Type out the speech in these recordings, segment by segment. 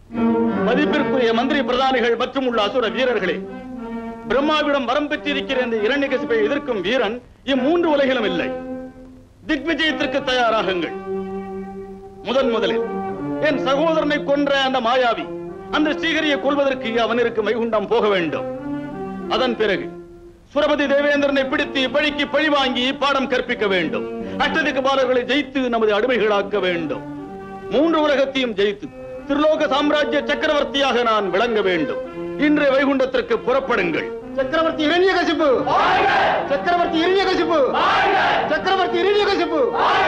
மதிப்பிற்குரிய மந்திரி பிரதானிகள் மற்றும் உள்ள அசுர வீரர்களே பிரம்மாவிடம் வரம் பெற்றிருக்கிற இந்த இரண்யகசிப்பை எதிர்க்கும் வீரன் இம்மூன்று உலகிலும் இல்லை திக்விஜயத்திற்கு தயாராகுங்கள் முதன் முதலில் என் சகோதரனை கொன்ற அந்த மாயாவி அந்த ஸ்ரீஹரியை கொல்வதற்கு அவனிற்கு வைகுண்டம் போக வேண்டும் அதன் பிறகு சுரபதி தேவேந்திரனை பிடித்து பழிக்கு பழி வாங்கி பாடம் கற்பிக்க வேண்டும் அஷ்டதிக்கு பாலர்களை ஜெயித்து நமது அடிமைகளாக்க வேண்டும் மூன்று உலகத்தையும் ஜெயித்து திருலோக சாம்ராஜ்ய சக்கரவர்த்தியாக நான் விளங்க வேண்டும் இன்று வைகுண்டத்திற்கு புறப்படுங்கள் சக்கரவர்த்தி இரண்யகசிப்பு சக்கரவர்த்தி இரண்யகசிப்பு சக்கரவர்த்தி இரண்யகசிப்பு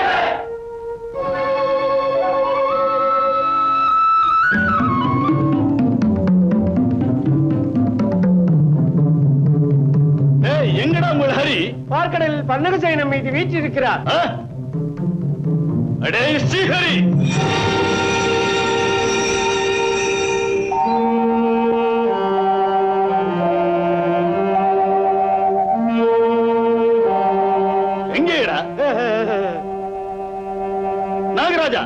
ஏய், எங்கடா உங்கள் ஹரி பார்க்கடலில் பன்னக சைனம் மீது வீற்றிருக்கிறார் ஆ? அடே ஸ்ரீஹரி எங்கேடா நாகராஜா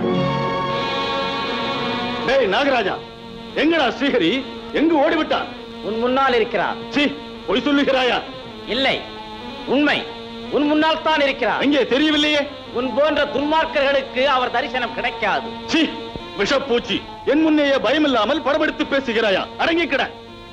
டேய் நாகராஜா எங்கடா ஸ்ரீஹரி எங்கு ஓடிவிட்டான் உன் முன்னால் இருக்கிறார் சீ பொய் சொல்லுகிறாயா இல்லை உண்மை உன் முன்னால் தான் இருக்கிறார் அங்கே தெரியவில்லையே உன் போன்ற துன்மார்க்கர்களுக்கு அவர் தரிசனம் கிடைக்காது சீ விஷப்பூச்சி என் முன்னேயே பயமில்லாமல் படமெடுத்து பேசுகிறாயா அடங்கி கிட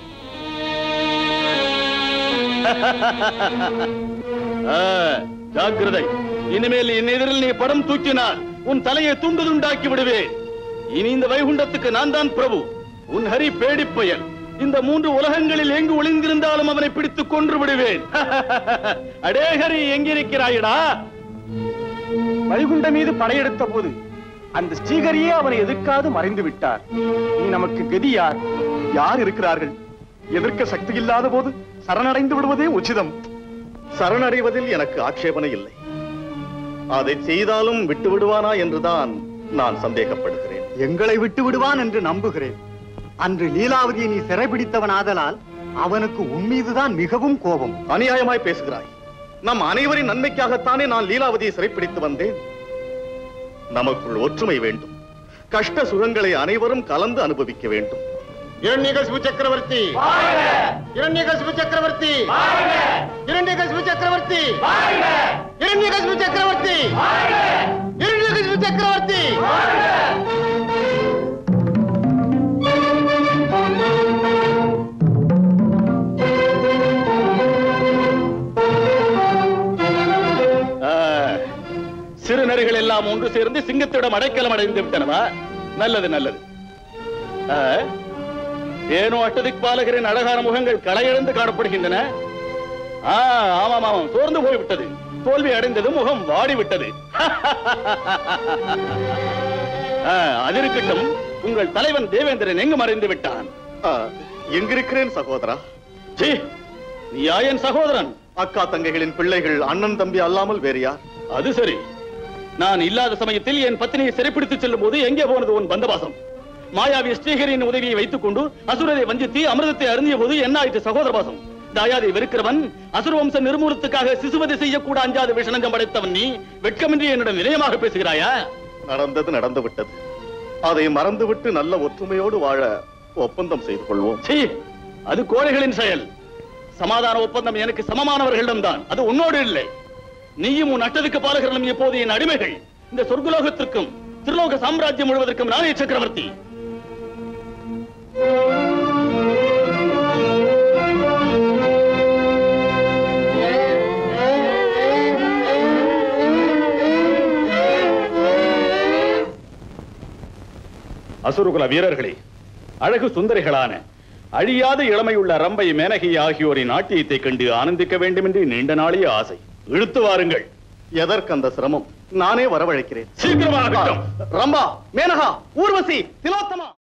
ஆ, ஜாக்கிரதை இனிமேல் என் எதிரில் நீ படம் தூக்கினால் உன் தலையை துண்டு துண்டாக்கி விடுவேன் இனி இந்த வைகுண்டத்துக்கு நான் தான் பிரபு உன் ஹரி பேடிப்பயன் இந்த மூன்று உலகங்களில் எங்கு ஒளிந்திருந்தாலும் அவனை பிடித்து கொன்று விடுவேன் அடே ஹரி எங்கிருக்கிறாயடா வைகுண்ட மீது படையெடுத்த போது அந்த ஸ்ரீகரியே அவனை எதிர்க்காது மறைந்து விட்டார் நீ நமக்கு கதி யார் யார் இருக்கிறார்கள் எதிர்க்க சக்தி இல்லாத போது சரணடைந்து விடுவதே உச்சிதம் சரணடைவதில் எனக்கு ஆட்சேபனை இல்லை அதை செய்தாலும் விட்டு விடுவானா என்றுதான் நான் சந்தேகப்படுகிறேன் எங்களை விட்டு விடுவான் என்று நம்புகிறேன் அன்று லீலாவதியை நீ சிறைபிடித்தவன் ஆதலால் அவனுக்கு உன் மீதுதான் மிகவும் கோபம் அநியாயமாய் பேசுகிறாய் நம் அனைவரின் நன்மைக்காகத்தானே நான் லீலாவதியை சிறைப்பிடித்து வந்தேன் நமக்குள் ஒற்றுமை வேண்டும் கஷ்ட சுகங்களை அனைவரும் கலந்து அனுபவிக்க வேண்டும் இரண்யகசிபு சக்கரவர்த்தி இரண்யகசிபு சக்கரவர்த்தி இரண்யகசிபு சக்கரவர்த்தி இரண்யகசிபு சக்கரவர்த்தி இரண்யகசிபு சக்கரவர்த்தி ஆ, சிறு நரிகள் எல்லாம் ஒன்று சேர்ந்து சிங்கத்திடம் அடைக்கலம் அடைந்து விட்டனவா நல்லது நல்லது ஆ, ஏனோ அட்டதிக் பாலகரின் அழகான முகங்கள் களையிழந்து காணப்படுகின்றன ஆ, ஆமாம் ஆமாம் சோர்ந்து போய்விட்டது தோல்வி அடைந்தது முகம் வாடி விட்டது ஆ, அது இருக்கட்டும் உங்கள் தலைவன் தேவேந்திரன் எங்கு மறைந்து விட்டான் ஆ, எங்கிருக்கிறேன் சகோதரா சீ, நீயா என் சகோதரன் அக்கா தங்கைகளின் பிள்ளைகள் அண்ணன் தம்பி அல்லாமல் வேறு யார் அது சரி நான் இல்லாத சமயத்தில் என் பத்தினியை சிறைப்பிடித்து செல்லும் போது எங்கே போனது உன் பந்தவாசம் மாயாவி ஸ்ரீஹரியின் உதவியை வைத்துக் கொண்டு அசுரரை வஞ்சித்து அமிர்தத்தை அருந்திய போது என்ன ஆயிற்று சகோதர பாசம் தாயாதை வெறுக்கிறவன் அசுர வம்ச நிர்மூலத்துக்காக சிசுவதை செய்யக்கூட அஞ்சாத விஷனஞ்சம் படைத்தவன் நீ வெட்கமின்றி என்னிடம் வினயமாக பேசுகிறாயா நடந்தது நடந்து விட்டது அதை மறந்துவிட்டு நல்ல ஒற்றுமையோடு வாழ ஒப்பந்தம் செய்து கொள்வோம் சீ அது கோழைகளின் செயல் சமாதான ஒப்பந்தம் எனக்கு சமமானவர்களிடம்தான் அது உன்னோடு இல்லை நீயும் உன் அட்டதுக்கு பாலகர்களும் இப்போது என் அடிமைகள் இந்த சொர்க்கலோகத்திற்கும் திருலோக சாம்ராஜ்யம் முழுவதற்கும் நானே சக்கரவர்த்தி அசுரகுல வீரர்களே அழகு சுந்தரிகளான அழியாத இளமையுள்ள ரம்பை மேனகி ஆகியோரின் நாட்டியத்தை கண்டு ஆனந்திக்க வேண்டும் என்று நீண்ட நாளைய ஆசை இழுத்து வாருங்கள் எதற்கு அந்த சிரமம் நானே வரவழைக்கிறேன் சீக்கிரமாக ரம்பா மேனகா ஊர்வசி திலோத்தமா